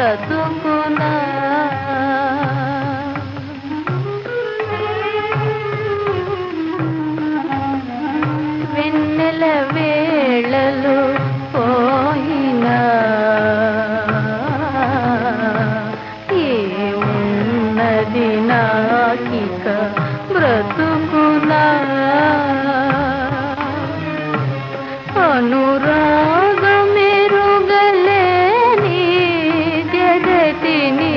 బ్రతుకునా వెన్నెల వేళలు పోయినా ఏమున్నది నాకిక బ్రతుకునా అనురాగమెరుగలేని జగతిని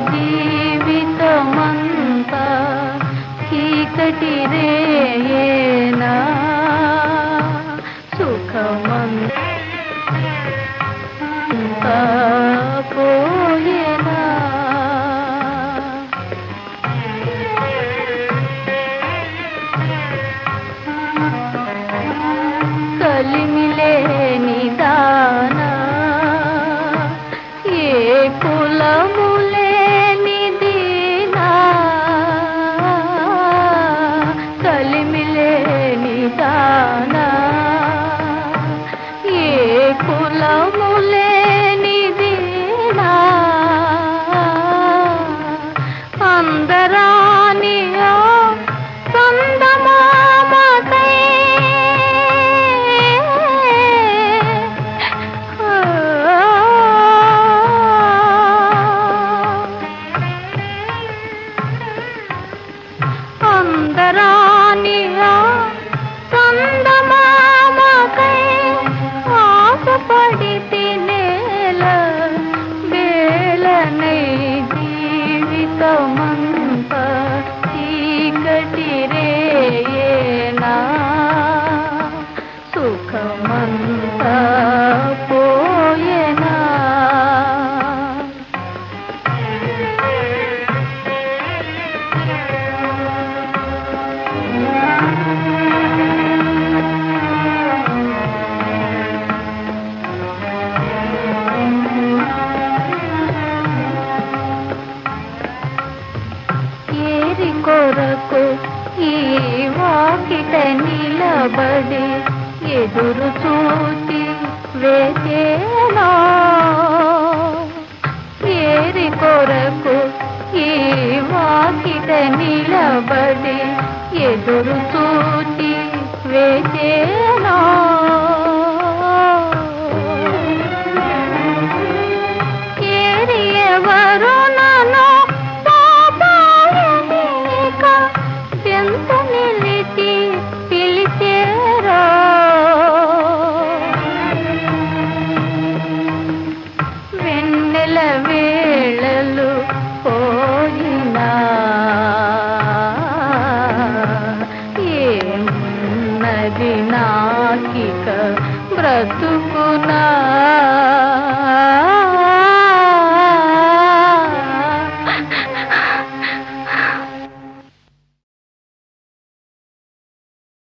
జీవితమంతా చీకటి రేయేనా సుఖమంతా పోయేనా కలిమిలేని దానా ఏ కులము లేని దీనా కలిమిలేని దానా ఏ కులము లేని దీనా అందరానియో చందమామకై అందరానియో చందమామకై ఆశపడి తినేల వేళనై జీవితమంత చీకటి రేయేనా సుఖమంతా పోయేనా ఏరి కొరకు ఈ వాకిట నిలబడి ఎదురు చూచి వేచేనా ఏరి కొరకు ఈ వాకిట నిలబడి ఎదురు చూచి వేచేనా ఏరి ఎవరు నన్ను పాపాయనిక ఎంత నిలిచి పిలిచేరో వెన్నెల వేళలు పోయినా ఏమున్నది నాకిక బ్రతుకునా